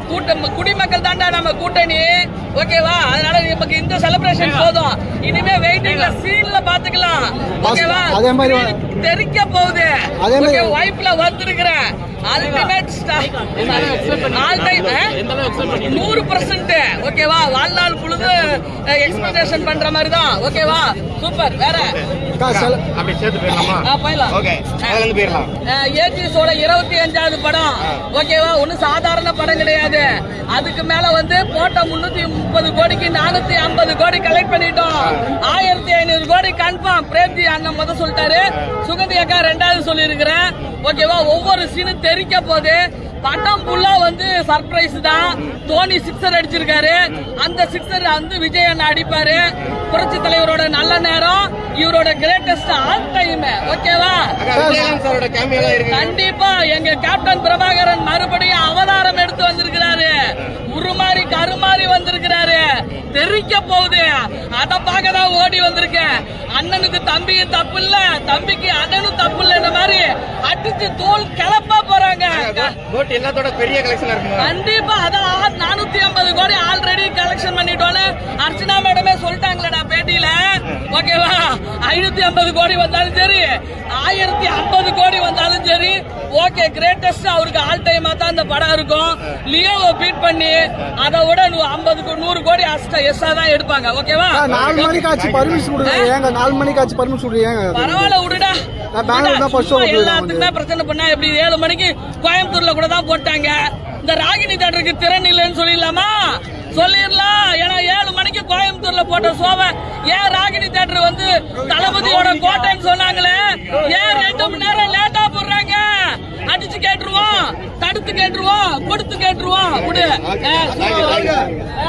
கூட்டம் குடிமக்கள் தாண்டா நம்ம கூட்டணி ஓகேவா அதனால நமக்கு இந்த செலிப்ரேஷன் போதும் இனிமே வெயிட்டிங்ல சீன்ல பாத்துக்கலாம் ஓகேவா அதே மாதிரி Screen தெறிக்க போகுது அதே மாதிரி- ஓகே வைப்ல வந்திருக்கிறேன் அல்டிமேட் ஆல் டைம் நூறு பர்சன்ட் ஓகேவா வாழ்நாள் பொழுது எக்ஸ்பெக்டேஷன் பண்ற மாதிரி தான் ஓகேவா சூப்பர் வேற அக்கா, செல- அப்படி சேர்த்து போயிடலாமா ஆ, போயிடலாம் ஓகே அதுல இருந்து போயிடலாம் ஏஜிஎஸோட இருபத்தி அஞ்சாவது படம் ஓகேவா ஒன்னும் சாதாரண படம் கிடையாது அதுக்கு மேல வந்து போட்ட முன்னூத்தி முப்பது கோடிக்கு நானூத்தி ஐம்பது கோடி கலெக்ட் பண்ணிட்டோம் ஆயிரத்தி ஐநூறு கோடி கன்ஃபார்ம் பிரேம்ஜி அண்ணன் முத சொல்லிட்டாரு சுகந்தி அக்கா ரெண்டாவது சொல்லியிருக்கிறேன் ஓகேவா ஒவ்வொரு சீனும் தெரிக்க போகுது பட்டம் ஃபுல்லா வந்து சர்ப்ரைஸ் தான் தோனி சிக்ஸர் அடிச்சிருக்காரு அந்த சிக்ஸர் வந்து விஜய் அண்ணா அடிப்பாரு புரட்சி தலைவரோட நல்ல நேரம் இவரோட கிரேட்டஸ்ட் ஆல் டைம் ஓகேவா அக்கா விஜயகாந்த் சாரோட கேமியெல்லாம் இருக்கு கண்டிப்பா எங்க கேப்டன் பிரபாகரன் மறுபடியும் அவதாரம் எடுத்து வந்திருக்கிறாரு உருமாறி கருமாறி வந்திருக்கிறாரு தெரிக்க போகுது அத பார்க்க தான் ஓடி வந்திருக்கேன் அண்ணனுக்கு தம்பிக்கு தப்பு இல்ல தம்பிக்கு அண்ணனும் தப்பு இல்லைன்ற மாதிரி அடிச்சு தோல் கிளப்ப போறாங்க கோட் எல்லாத்தோட பெரிய கலெக்ஷன் இருக்குமா கண்டிப்பா அதான் நானூத்தி ஐம்பது கோடி ஆல்ரெடி கலெக்ஷன் பண்ணிட்டோன்னு அர்ச்சனா மேடமே சொல்லிட்டாங்களேடா பேட்டியில ஓகேவா ஐநூத்தி ஐம்பது கோடி வந்தாலும் சரி ஆயிரத்தி ஐம்பது கோடி வந்தாலும் சரி ஓகே கிரேட்டஸ்ட் அவருக்கு ஆல் டைமா தான் இந்த படம் இருக்கும் லியோவை பீட் பண்ணி அதை விட ஐம்பதுக்கு நூறு கோடி அஸ்டா எஸ்ஸா தான் எடுப்பாங்க ஓகேவா அக்கா, நாலு மணிக்கு ஆச்சு பர்மிஷன் கொடுக்குறீங்க ஏங்க நாலு மணிக்கு ஆச்சு பர்மிஷன் கொடுக்குறீங்க பரவாயில்ல விடுடா நான் பெங்களூர் தான் first show சும்மா போயிருந்தேன் எல்லாத்துக்கும் தான் பிரச்சனை பண்ணா எப்படி ஏழு மணிக்கு கோயம்புத்தூர்ல கூட தான் போட்டாங்க இந்த ராகினி தேட்டருக்கு திறன் இல்லைன்னு சொல்லிடலாமா சொல்லிடலாம் ஏன்னா ஏழு மணிக்கு கோயம்புத்தூர்ல போட்ட சோவை ஏன் ராகினி தேட்டர் வந்து தளபதியோட கோட்டைன்னு சொன்னாங்களே ஏன் ரெண்டு மணி நேரம் லேட்டா போடுறாங்க அடிச்சு கேட்டுருவோம் தடுத்து கேட்டுருவோம் கொடுத்து கேட்டுருவோம் விடு ஆ, சும்மா வாங்க. ஆ,